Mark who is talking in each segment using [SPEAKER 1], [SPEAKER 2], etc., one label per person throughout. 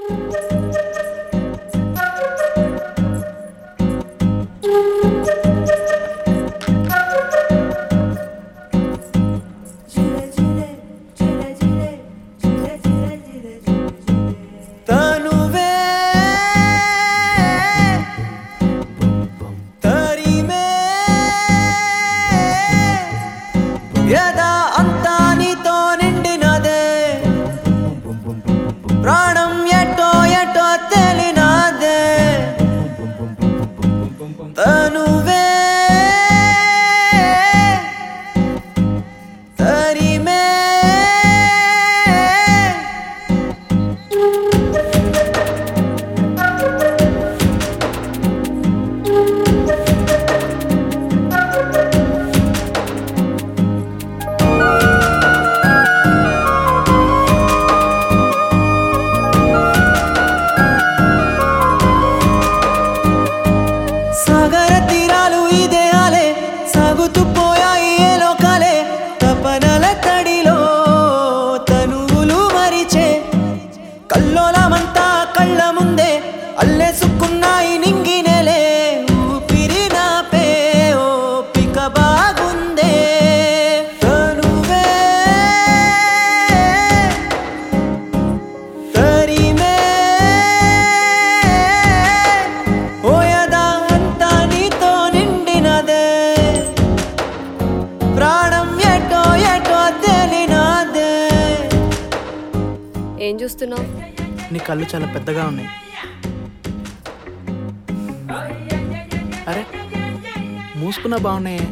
[SPEAKER 1] తనువే తరిమే యదా అంతా నీతో నిండినదే ప్రాణం ఎటో ఎటో తెలినదే తనువే తరిమే సాగర తీరాలు ఈ దేహాలే సాగుతూ పోయాయి ఏ లోకాలే తపనల తడిలో తనువులు మరిచే కల్లోలమంతా కళ్ళ ముందే అల్లేసుకున్నాయి నింగినెలే ఊపిరి నాపే ఓపిక బాగుందే తనువే తరిమే ఓయదా అంతా నీతో నిండినదే ప్రాణం ఎటో ఎటో తెలినదే
[SPEAKER 2] ఏం చూస్తున్నావు
[SPEAKER 3] నీ కళ్ళు చాలా పెద్దగా ఉన్నాయి అరే మూసుకున్నా బాగున్నాయి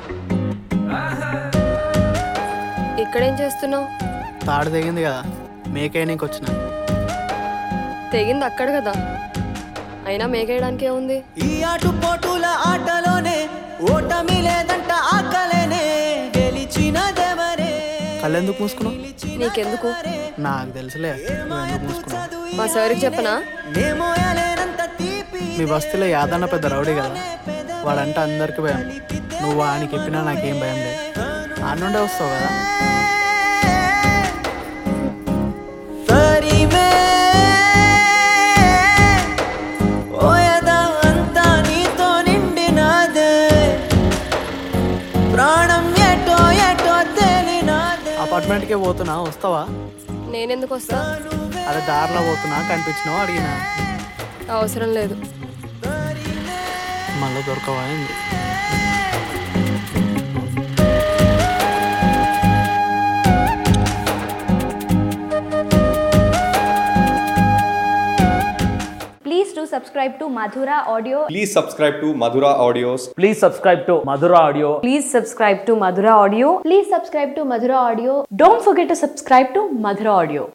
[SPEAKER 2] ఇక్కడేం చేస్తున్నావు
[SPEAKER 3] తాడు తెగింది కదా మేకేయడానికి వచ్చిన
[SPEAKER 2] తెగింది అక్కడ కదా అయినా మేకేయడానికి ఏముంది
[SPEAKER 1] ఈ ఆటుపోటుల ఆటలోనే ఓటమి లేదంట ఆకలేనే గెలిచినదెవరే
[SPEAKER 3] కళ్ళెందుకు మూసుకున్నావు
[SPEAKER 2] నీకెందుకు
[SPEAKER 3] నాకు తెలుసులే నువ్వు ఎందుకు మూసుకున్నావు
[SPEAKER 2] మా సార్కి చెప్పనా
[SPEAKER 1] నేమోయలేనంత తీపి
[SPEAKER 3] మీ బస్తీలో యాదన్న పెద్ద రౌడీ కదా వాడంటే అందరికి భయం నువ్వు ఆయనకి చెప్పినా నాకేం భయం లేదు ఆ నుండే వస్తావు కదా
[SPEAKER 1] తరిమే ఓయదా అంతా నీతో నిండినదే ప్రాణం ఎటో ఎటో తెలినదే
[SPEAKER 3] అపార్ట్మెంట్కే పోతున్నా వస్తావా
[SPEAKER 2] నేనెందుకు వస్తా
[SPEAKER 3] అరే దారిలో పోతున్నా కనిపించినావు అడిగినా
[SPEAKER 2] అవసరం లేదు
[SPEAKER 3] మళ్ళీ దొరకవా ఏంది
[SPEAKER 4] Please do subscribe to Madhura Audio.
[SPEAKER 5] Please subscribe to Madhura Audios.
[SPEAKER 6] Please subscribe to Madhura Audio.
[SPEAKER 4] Please subscribe to Madhura Audio. Please subscribe to Madhura Audio. Don't forget to subscribe to Madhura Audio.